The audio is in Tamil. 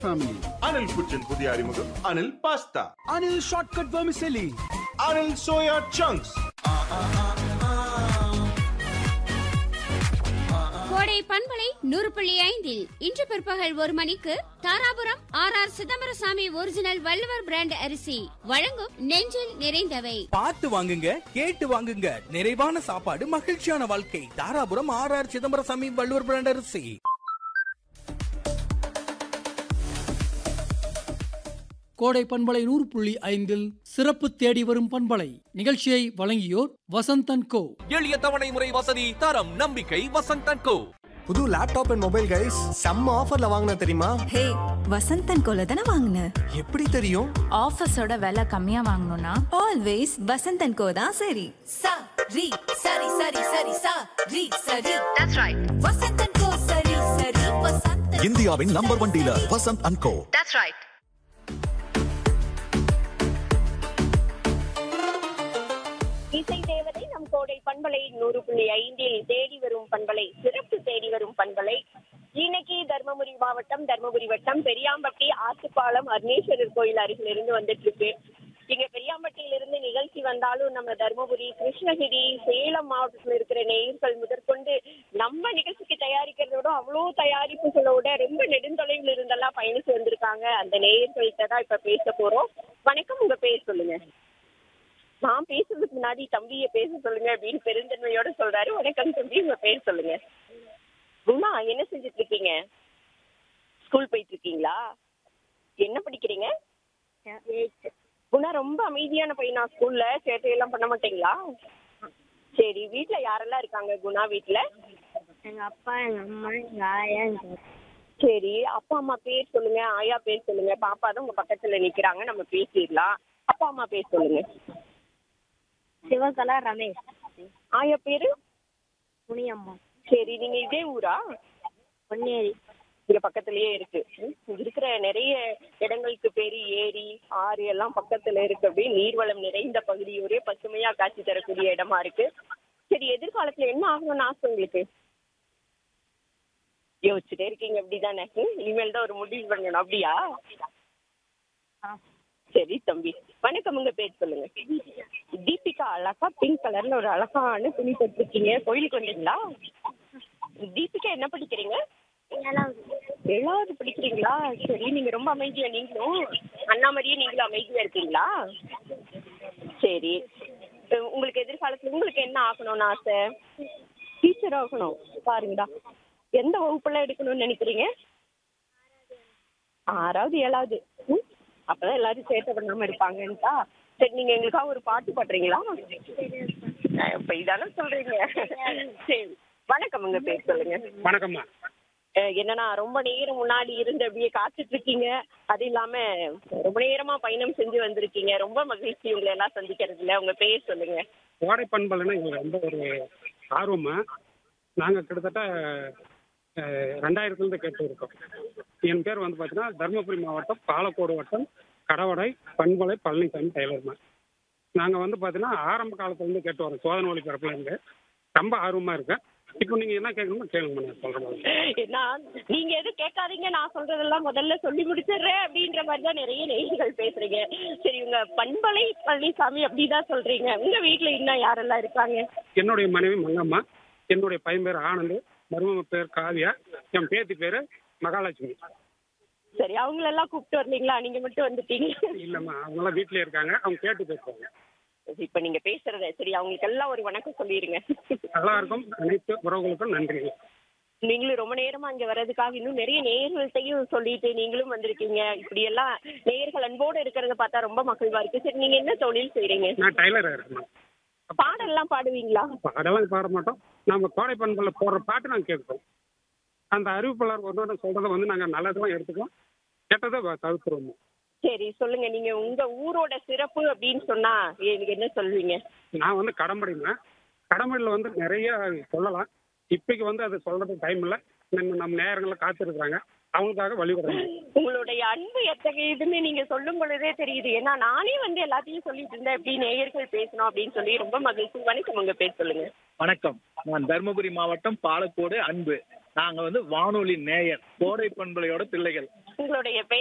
family. അനിൽ കുച്ചൻ പുതിയ അറിമുഖം Anil pasta Anil Shortcut Vermicelli. Anil soya chunks Kodai பண்பலை நூறு புள்ளி ஐந்தில் இன்று பிற்பகல் ஒரு மணிக்கு Dharapuram R R Chidambarasamy original Valluvar brand அரிசி வழங்கும் நெஞ்சில் நிறைந்தவை பார்த்து வாங்குங்க கேட்டு வாங்குங்க நிறைவான சாப்பாடு மகிழ்ச்சியான வாழ்க்கை Dharapuram R R Chidambarasamy Valluvar brand அரிசி கோடை பண்பலை நூறு புள்ளி ஐந்தில் சிறப்பு தேடி வரும் பண்பலை நிகழ்ச்சியை வழங்கியோர் வசந்தன் கோ எளிய தவணை முறை வசதி தரம் நம்பிக்கை வசந்தன் கோ புது லேப்டாப் அண்ட் மொபைல் கைஸ் செம்ம ஆஃபர்ல வாங்கின தெரியுமா ஹே வசந்தன் கோல தானே வாங்கின எப்படி தெரியும் ஆஃபீஸோட விலை கம்மியா வாங்கணும்னா ஆல்வேஸ் வசந்தன் கோ தான் சரி sa ri sari sari sari sa ri sari that's right vasantan ko sari sari vasantan இந்தியாவின் number one dealer Vasanth and co that's right இசை தேவதை நம் கோடை பண்பலை நூறு புள்ளி ஐந்தில் தேடி வரும் பண்பலை சிறப்பு தேடி வரும் பண்பலை இன்னைக்கு தர்மபுரி மாவட்டம் தர்மபுரி வட்டம் பெரியாம்பட்டி ஆத்துப்பாலம் அர்ணேஸ்வரர் கோயில் அருகில் இருந்து வந்துட்டு இருக்கு இங்க பெரியாம்பட்டியில இருந்து நிகழ்ச்சி வந்தாலும் நம்ம தர்மபுரி கிருஷ்ணகிரி சேலம் மாவட்டத்தில் இருக்கிற நேயர்கள் முதற்கொண்டு நம்ம நிகழ்ச்சிக்கு தயாரிக்கிறதோட அவ்வளோ தயாரிப்புகளோட ரொம்ப நெடுந்தொலைவில் இருந்தெல்லாம் பயணிச்சு வந்திருக்காங்க அந்த நேயர்கள்ட்ட தான் இப்ப பேச போறோம் வணக்கம் உங்க பேர் சொல்லுங்க நான் பேசுறதுக்கு முன்னாடி தம்பியை பேச சொல்லுங்க அப்படின்னு பெருந்தன்மையோட சொல்றாரு வணக்கம் தம்பி உங்க பேர் சொல்லுங்க குணா என்ன செஞ்சுட்டு இருக்கீங்க ஸ்கூல் போயிட்டு இருக்கீங்களா என்ன படிக்கிறீங்க குணா ரொம்ப அமைதியான பையனா ஸ்கூல்ல சேட்டையெல்லாம் பண்ண மாட்டீங்களா சரி வீட்ல யாரெல்லாம் இருக்காங்க குணா வீட்ல எங்க அப்பா எங்க அம்மா எங்க ஆயா சரி அப்பா அம்மா பேர் சொல்லுங்க ஆயா பேர் சொல்லுங்க பாப்பா தான் உங்க பக்கத்துல நிக்கிறாங்க நம்ம பேசிடலாம் அப்பா அம்மா பேர் சொல்லுங்க சிவகலா ரமேஷ் ஆயா பேரு முனியம்மா சரி நீங்க இதே ஊரா பொன்னேரி இங்க பக்கத்துலயே இருக்கு ம், இங்க இருக்கிற நிறைய இடங்களுக்கு பேரு ஏரி ஆறு எல்லாம் பக்கத்துல இருக்கு அப்படியே நீர்வளம் நிறைந்த பகுதி ஒரே பசுமையா காட்சி தரக்கூடிய இடமா இருக்கு சரி எதிர்காலத்துல என்ன ஆகணும்னு ஆசை உங்களுக்கு யோசிச்சுட்டே இருக்கீங்க அப்படிதானே ம், இனிமேல் தான் ஒரு முடிவு பண்ணணும் அப்படியா சரி தம்பி வணக்கம் உங்க பேர் சொல்லுங்க தீபிகா அழகா பிங்க் கலர்ல ஒரு அழகான துணி போட்டிருக்கீங்க கோயிலுக்கு வந்தீங்களா தீபிகா என்ன படிக்கிறீங்க ஏழாவது படிக்கிறீங்களா சரி நீங்க ரொம்ப அமைதியா நீங்களும் அண்ணா மாதிரியே நீங்களும் அமைதியா இருக்கீங்களா சரி அஹ் உங்களுக்கு எதிர்காலத்துல உங்களுக்கு என்ன ஆகணும்னு ஆசை டீச்சர் ஆகணும் பாருங்கடா எந்த வகுப்புல எடுக்கணும்னு நினைக்கிறீங்க ஆறாவது ஏழாவது ம், அப்பதான் எல்லாரும் சேட்டை பண்ணாம இருப்பாங்கன்ட்டா சரி நீங்க எங்களுக்காக ஒரு பாட்டு பாடுறீங்களா அஹ் இப்ப இதானே சொல்றீங்க சரி வணக்கம் உங்க பேர் சொல்லுங்க வணக்கம்மா அஹ் என்னன்னா ரொம்ப நேரம் முன்னாடி இருந்து அப்படியே காத்துட்டு இருக்கீங்க அது இல்லாம ரொம்ப நேரமா பயணம் செஞ்சு வந்திருக்கீங்க ரொம்ப மகிழ்ச்சி உங்களை எல்லாம் சந்திக்கிறதுல உங்க பேர் சொல்லுங்க கோடை பண்பலைன்னா எங்களுக்கு ரொம்ப ஒரு ஆர்வமா நாங்கள் கிட்டத்தட்ட அஹ், ரெண்டாயிரத்துலேருந்து கேட்டு இருக்கோம் என் பேர் வந்து பார்த்தீங்கன்னா தருமபுரி மாவட்டம் பாலக்கோடு வட்டம் கடவடை பண்பலை பழனிசாமி டெய்லர்மா நாங்கள் வந்து பார்த்தீங்கன்னா ஆரம்ப காலத்துலேருந்து கேட்டு வரோம் சோதனை ஒளி இருந்து ரொம்ப ஆர்வமாக இருக்கேன் இப்போ நீங்கள் என்ன கேட்கணுமோ கேளுங்க நான் சொல்கிறேன் ஏன்னா நீங்க எதுவும் கேட்காதீங்க நான் சொல்றதெல்லாம் முதல்ல சொல்லி முடிச்சிடுறேன் அப்படின்ற மாதிரி தான் நிறைய நேயர்கள் பேசுறீங்க சரி உங்க பண்பலை பழனிசாமி அப்படிதான் சொல்றீங்க உங்க வீட்டுல இன்னும் யாரெல்லாம் இருக்காங்க என்னுடைய மனைவி மங்கம்மா என்னுடைய பையன் பேர் ஆனந்த் மருமக பேர் காவியா என் பேத்தி பேர் மகாலட்சுமி சரி அவங்களெல்லாம் கூப்பிட்டு வரலீங்களா நீங்க மட்டும் வந்துட்டீங்க இல்லைம்மா அவங்களாம் வீட்டிலே இருக்காங்க அவங்க கேட்டு பேசுவாங்க இப்ப நீங்க பேசுறத சரி அவங்களுக்கு எல்லாம் ஒரு வணக்கம் சொல்லிருங்க எல்லாருக்கும் அனைத்து உறவுகளுக்கும் நன்றி நீங்களும் ரொம்ப நேரமா இங்க வர்றதுக்காக இன்னும் நிறைய நேயர்கள்ட்டையும் சொல்லிட்டு நீங்களும் வந்திருக்கீங்க இப்படி எல்லாம் நேயர்கள் அன்போடு இருக்கிறத பார்த்தா ரொம்ப மகிழ்வா இருக்கு சரி நீங்க என்ன தொழில் செய்றீங்க நான் டைலராக இருக்கேன் பாடல்லாம் பாடுவீங்களா பாடலாம் பாட மாட்டோம் நம்ம கோடை பண்பில் போடுற பாட்டு நாங்கள் கேட்போம் அந்த அறிவிப்பாளர் ஒன்று சொல்கிறத வந்து நாங்கள் நல்லதெல்லாம் எடுத்துக்குவோம் கெட்டதை வ- தவிர்த்துருவோம் சரி சொல்லுங்க நீங்க உங்க ஊரோட சிறப்பு அப்படின்னு சொன்னா எனக்கு என்ன சொல்வீங்க நான் வந்து கடம்படிங்க கடம்படியில் வந்து நிறைய சொல்லலாம் இப்போக்கு வந்து அது சொல்கிறதுக்கு டைம் இல்லை நம்ம நம்ம நேரங்களில் காத்திருக்கிறாங்க அவங்களுக்காக வழிவிடுறாங்க உங்களுடைய அன்பு எத்தகையதுன்னு நீங்க சொல்லும் பொழுதே தெரியுது ஏன்னா நானே வந்து எல்லாத்தையும் சொல்லிட்டு இருந்தேன் எப்படி நேயர்கள் பேசணும் அப்படின்னு சொல்லி ரொம்ப மகிழ்ச்சி வணக்கம் உங்க பேர் சொல்லுங்க வணக்கம் நான் தருமபுரி மாவட்டம் பாலக்கோடு அன்பு நாங்க வந்து வானொலி நேயர் கோடை பண்பலையோட பிள்ளைகள் உங்களுடைய பெயர்